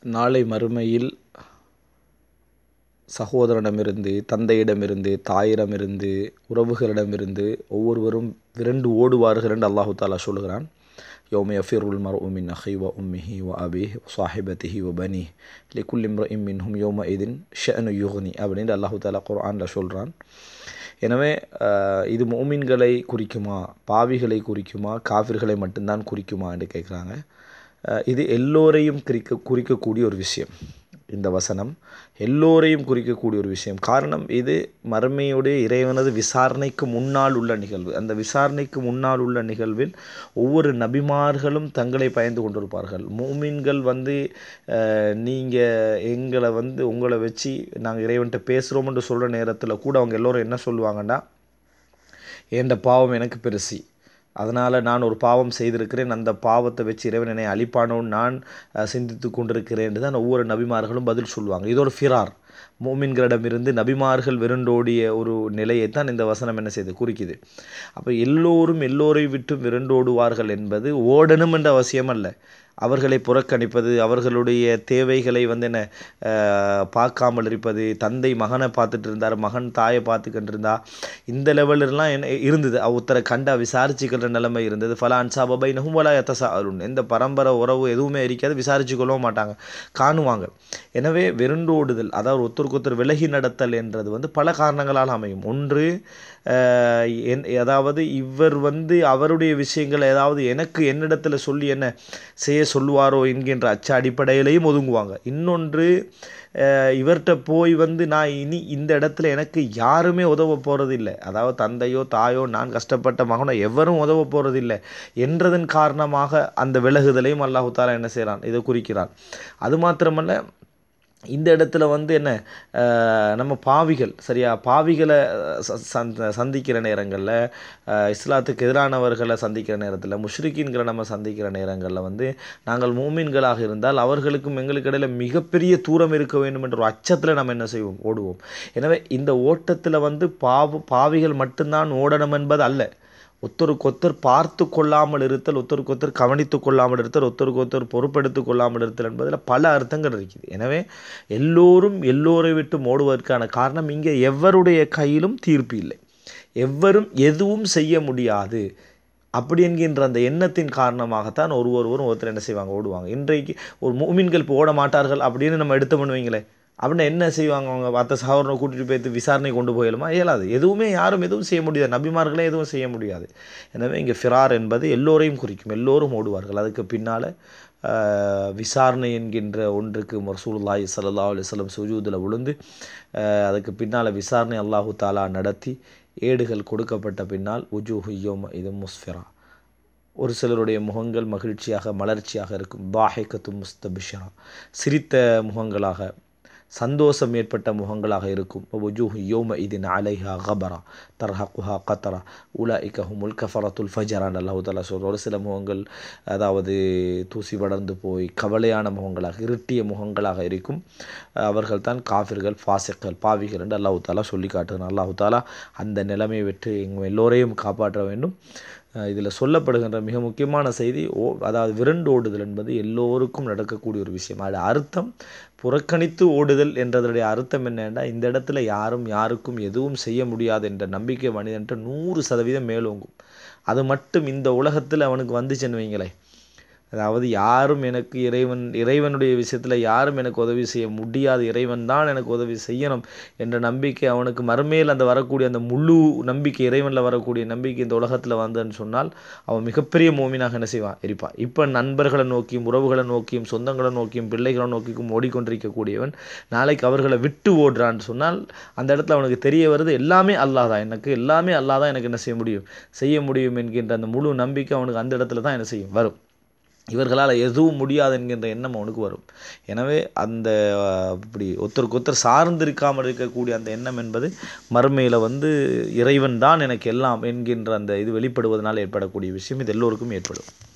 நாளை மறுமையில் சகோதரனிடமிருந்து தந்தையிடமிருந்து தாயிடமிருந்து உறவுகளிடமிருந்து ஒவ்வொருவரும் விரண்டு ஓடுவார்கள் என்று அல்லாஹு தாலா சொல்கிறான் யௌம யஃபிருல் மர்உ மின் அஹி வ உம்மிஹி வ அபிஹி வ சாஹிபத்திஹி வ பனி லிக்குல் இம்ரஇம் மின்ஹும் யௌம இதின் ஷஅனு யுக்னி அப்படின்னு அல்லாஹு தாலா குர்ஆனில் சொல்கிறான் எனவே இது மோமின்களை குறிக்குமா பாவிகளை குறிக்குமா காஃபிர்களை மட்டும்தான் குறிக்குமா என்று கேட்குறாங்க இது எல்லோரையும் குறிக்க குறிக்கக்கூடிய ஒரு விஷயம் இந்த வசனம் எல்லோரையும் குறிக்கக்கூடிய ஒரு விஷயம் காரணம் இது மறுமையுடைய இறைவனது விசாரணைக்கு முன்னால் உள்ள நிகழ்வு அந்த விசாரணைக்கு முன்னால் உள்ள நிகழ்வில் ஒவ்வொரு நபிமார்களும் தங்களை பயந்து கொண்டிருப்பார்கள் மூமின்கள் வந்து நீங்கள் எங்களை வந்து உங்களை வச்சு நாங்கள் இறைவன்கிட்ட பேசுகிறோம்னு சொல்கிற நேரத்தில் கூட அவங்க எல்லோரும் என்ன சொல்லுவாங்கன்னா ஏண்ட பாவம் எனக்கு பெருசி அதனால் நான் ஒரு பாவம் செய்திருக்கிறேன் அந்த பாவத்தை வச்சு இறைவன் என்னை அழிப்பானோன்னு நான் சிந்தித்து கொண்டிருக்கிறேன் தான் ஒவ்வொரு நபிமார்களும் பதில் சொல்லுவாங்க இது ஒரு ஃபிரார் மோமின்களிடமிருந்து நபிமார்கள் விரண்டோடிய ஒரு நிலையை தான் இந்த வசனம் என்ன செய்து குறிக்குது அப்போ எல்லோரும் எல்லோரை விட்டும் விரண்டோடுவார்கள் என்பது ஓடணும் என்ற அவசியம் அல்ல அவர்களை புறக்கணிப்பது அவர்களுடைய தேவைகளை வந்து என்ன பார்க்காமல் இருப்பது தந்தை மகனை பார்த்துட்டு இருந்தார் மகன் தாயை பார்த்துக்கிட்டு இருந்தா இந்த லெவலெலாம் என்ன இருந்தது ஒருத்தரை கண்டா விசாரிச்சுக்கிற நிலைமை இருந்தது ஃபலா அன்சாபபை நகும்பலா எத்தசா அருண் எந்த பரம்பரை உறவு எதுவுமே இருக்காது விசாரிச்சு கொள்ளவும் மாட்டாங்க காணுவாங்க எனவே வெருண்டோடுதல் அதாவது ஒருத்தருக்கு ஒருத்தர் விலகி நடத்தல் என்றது வந்து பல காரணங்களால் அமையும் ஒன்று அதாவது இவர் வந்து அவருடைய விஷயங்களை ஏதாவது எனக்கு என்னிடத்தில் சொல்லி என்ன செய்ய சொல்லுவாரோ என்கின்ற அச்ச அடிப்படையிலையும் ஒதுங்குவாங்க இன்னொன்று இவர்கிட்ட போய் வந்து நான் இனி இந்த இடத்துல எனக்கு யாருமே உதவ போகிறதில்லை அதாவது தந்தையோ தாயோ நான் கஷ்டப்பட்ட மகனோ எவரும் உதவ போகிறதில்லை என்றதன் காரணமாக அந்த விலகுதலையும் அல்லாஹு தாலா என்ன செய்கிறான் இதை குறிக்கிறான் அது மாத்திரமல்ல இந்த இடத்துல வந்து என்ன நம்ம பாவிகள் சரியா பாவிகளை சந்திக்கிற நேரங்களில் இஸ்லாத்துக்கு எதிரானவர்களை சந்திக்கிற நேரத்தில் முஷ்ரிக்கின்களை நம்ம சந்திக்கிற நேரங்களில் வந்து நாங்கள் மூமின்களாக இருந்தால் அவர்களுக்கும் எங்களுக்கு இடையில் மிகப்பெரிய தூரம் இருக்க வேண்டும் என்ற ஒரு அச்சத்தில் நம்ம என்ன செய்வோம் ஓடுவோம் எனவே இந்த ஓட்டத்தில் வந்து பாவ பாவிகள் மட்டும்தான் ஓடணும் என்பது அல்ல ஒத்தருக்கொத்தர் பார்த்து கொள்ளாமல் இருத்தல் ஒத்தருக்கொத்தர் கவனித்து கொள்ளாமல் இருத்தல் ஒத்தருக்கொத்தர் பொறுப்பெடுத்து கொள்ளாமல் இருத்தல் என்பதில் பல அர்த்தங்கள் இருக்குது எனவே எல்லோரும் எல்லோரை விட்டு ஓடுவதற்கான காரணம் இங்கே எவருடைய கையிலும் தீர்ப்பு இல்லை எவரும் எதுவும் செய்ய முடியாது அப்படி என்கின்ற அந்த எண்ணத்தின் காரணமாகத்தான் ஒரு ஒருவரும் ஒருத்தர் என்ன செய்வாங்க ஓடுவாங்க இன்றைக்கு ஒரு மூமின்கள் இப்போ ஓட மாட்டார்கள் அப்படின்னு நம்ம எடுத்து பண்ணுவீங்களே அப்படின்னா என்ன செய்வாங்க அவங்க மற்ற சகோதரனை கூட்டிகிட்டு போய் விசாரணை கொண்டு போயிடலாமா இயலாது எதுவுமே யாரும் எதுவும் செய்ய முடியாது நபிமார்களே எதுவும் செய்ய முடியாது எனவே இங்கே ஃபிரார் என்பது எல்லோரையும் குறிக்கும் எல்லோரும் ஓடுவார்கள் அதுக்கு பின்னால் விசாரணை என்கின்ற ஒன்றுக்கு மர்சூல்லாய் சல்லா அலுவலம் சுஜூதில் விழுந்து அதுக்கு பின்னால் விசாரணை அல்லாஹு தாலா நடத்தி ஏடுகள் கொடுக்கப்பட்ட பின்னால் உஜூஹு யோம இது முஸ்ஃபிரா ஒரு சிலருடைய முகங்கள் மகிழ்ச்சியாக மலர்ச்சியாக இருக்கும் பாஹிகத்து முஸ்தபிஷா சிரித்த முகங்களாக சந்தோஷம் ஏற்பட்ட முகங்களாக இருக்கும் வஜூஹு யோம இதின் அலைஹா கபரா தர்ஹகுஹா கத்தரா உலா இக்கஹுமுல் கஃபரத்துல் ஃபஜரான் அல்லாஹு தாலா சொல்கிற ஒரு சில முகங்கள் அதாவது தூசி படர்ந்து போய் கவலையான முகங்களாக இருட்டிய முகங்களாக இருக்கும் அவர்கள் தான் காஃபிர்கள் ஃபாசிக்கள் பாவிகள் என்று அல்லாஹு தாலா சொல்லி காட்டுகிறான் அல்லாஹு தாலா அந்த நிலைமையை விட்டு எங்கள் எல்லோரையும் காப்பாற்ற வேண்டும் இதில் சொல்லப்படுகின்ற மிக முக்கியமான செய்தி ஓ அதாவது விரண்டு ஓடுதல் என்பது எல்லோருக்கும் நடக்கக்கூடிய ஒரு விஷயம் அது அர்த்தம் புறக்கணித்து ஓடுதல் என்றதனுடைய அர்த்தம் என்னென்னா இந்த இடத்துல யாரும் யாருக்கும் எதுவும் செய்ய முடியாது என்ற நம்பிக்கை மனிதன்ட்டு நூறு சதவீதம் மேலோங்கும் அது மட்டும் இந்த உலகத்தில் அவனுக்கு வந்துச்சுன்னு வைங்களேன் அதாவது யாரும் எனக்கு இறைவன் இறைவனுடைய விஷயத்தில் யாரும் எனக்கு உதவி செய்ய முடியாது இறைவன் தான் எனக்கு உதவி செய்யணும் என்ற நம்பிக்கை அவனுக்கு மறுமையில் அந்த வரக்கூடிய அந்த முழு நம்பிக்கை இறைவனில் வரக்கூடிய நம்பிக்கை இந்த உலகத்தில் வந்ததுன்னு சொன்னால் அவன் மிகப்பெரிய மோமினாக என்ன செய்வான் இருப்பான் இப்போ நண்பர்களை நோக்கியும் உறவுகளை நோக்கியும் சொந்தங்களை நோக்கியும் பிள்ளைகளை நோக்கியும் ஓடிக்கொண்டிருக்கக்கூடியவன் நாளைக்கு அவர்களை விட்டு ஓடுறான்னு சொன்னால் அந்த இடத்துல அவனுக்கு தெரிய வருது எல்லாமே அல்லாஹ் தான் எனக்கு எல்லாமே அல்லாஹ் தான் எனக்கு என்ன செய்ய முடியும் செய்ய முடியும் என்கின்ற அந்த முழு நம்பிக்கை அவனுக்கு அந்த இடத்துல தான் என்ன செய்யும் வரும் இவர்களால் எதுவும் முடியாது என்கின்ற எண்ணம் அவனுக்கு வரும் எனவே அந்த இப்படி ஒருத்தருக்கு ஒருத்தர் சார்ந்திருக்காமல் இருக்கக்கூடிய அந்த எண்ணம் என்பது மறுமையில் வந்து இறைவன் தான் எனக்கு எல்லாம் என்கின்ற அந்த இது வெளிப்படுவதனால் ஏற்படக்கூடிய விஷயம் இது எல்லோருக்கும் ஏற்படும்